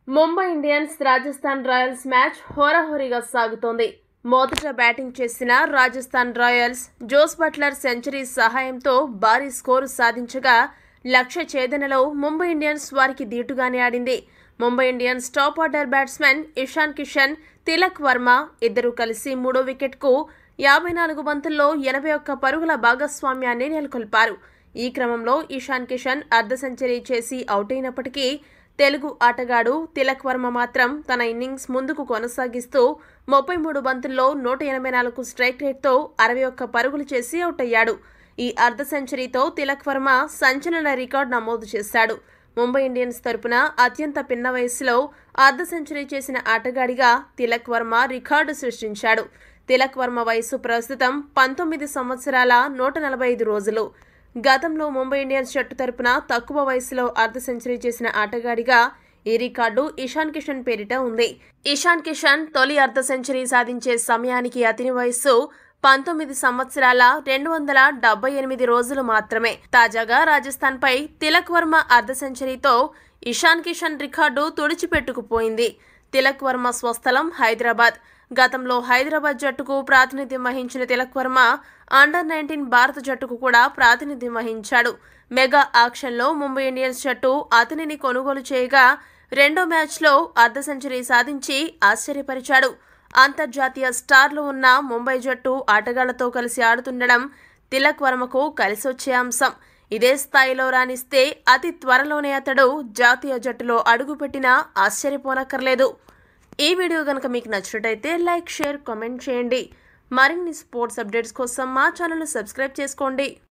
Mumbai Indians Rajasthan Royals match హోరాహోరీగా సాగుతోంది మొదట బ్యాటింగ్ చేసిన Rajasthan Royals Jos Buttler century సహాయంతో భారీ స్కోరు సాధించగా లక్ష్య ఛేదనలో ముంబై ఇండియన్స్ వారికి దీటుగానే ఆడింది Mumbai Indians top order batsmen Ishan Kishan Tilak Varma ఇద్దరూ కలిసి మూడో వికెట్కు యాభై నాలుగు బంతుల్లో ఎనభై ఒక్క పరుగుల భాగస్వామ్యాన్ని నెలకొల్పారు ఈ క్రమంలో ఇషాన్ కిషన్ అర్ధ సెంచరీ చేసి అవుట్ అయినప్పటికీ తెలుగు ఆటగాడు తిలక్ వర్మ మాత్రం తన ఇన్నింగ్స్ ముందుకు కొనసాగిస్తూ ముప్పై మూడు బంతుల్లో నూట ఎనభై నాలుగు స్ట్రైక్ రేట్తో అరవై ఒక్క పరుగులు చేసి అవుట్ అయ్యాడు ఈ అర్ధ సెంచరీతో తిలక్ వర్మ సంచలన రికార్డు నమోదు చేశాడు ముంబై ఇండియన్స్ తరపున అత్యంత పిన్న వయసులో అర్ధ సెంచరీ చేసిన ఆటగాడిగా తిలక్ వర్మ రికార్డు సృష్టించాడు తిలక్ వర్మ వయసు ప్రస్తుతం పంతొమ్మిది సంవత్సరాల నూట నలభై ఐదు రోజులు గతంలో ముంబై ఇండియన్స్ జట్టు తరపున తక్కువ వయసులో అర్ధ సెంచరీ చేసిన ఆటగాడిగా ఈ రికార్డు ఇషాన్ కిషన్ పేరిట ఉంది ఇషాన్ కిషన్ తొలి అర్ధ సెంచరీ సాధించే సమయానికి అతని వయస్సు పంతొమ్మిది సంవత్సరాల రెండు వందల డెబ్బై ఎనిమిది రోజులు మాత్రమే తాజాగా రాజస్థాన్ పై తిలక్ వర్మ అర్ధ సెంచరీతో ఇషాన్ కిషన్ రికార్డు తుడిచిపెట్టుకుపోయింది తిలక్ వర్మ స్వస్థలం హైదరాబాద్ గతంలో హైదరాబాద్ జట్టుకు ప్రాతినిధ్యం వహించిన తిలక్ వర్మ అండర్ నైన్టీన్ భారత జట్టుకు కూడా ప్రాతినిధ్యం వహించాడు మెగా ఆక్షన్లో ముంబై ఇండియన్స్ జట్టు అతనిని కొనుగోలు చేయగా రెండో మ్యాచ్లో అర్ధ సెంచరీ సాధించి ఆశ్చర్యపరిచాడు అంతర్జాతీయ స్టార్లు ఉన్న ముంబై జట్టు ఆటగాళ్లతో కలిసి ఆడుతుండడం తిలక్ వర్మకు కలిసొచ్చే అంశం ఇదే స్థాయిలో రాణిస్తే అతి త్వరలోనే అతడు జాతీయ జట్టులో అడుగుపెట్టినా ఆశ్చర్యపోనక్కర్లేదు ఈ వీడియో కనుక మీకు నచ్చినట్టయితే లైక్ షేర్ కామెంట్ చేయండి మరిన్ని స్పోర్ట్స్ అప్డేట్స్ కోసం మా ఛానల్ సబ్స్క్రైబ్ చేసుకోండి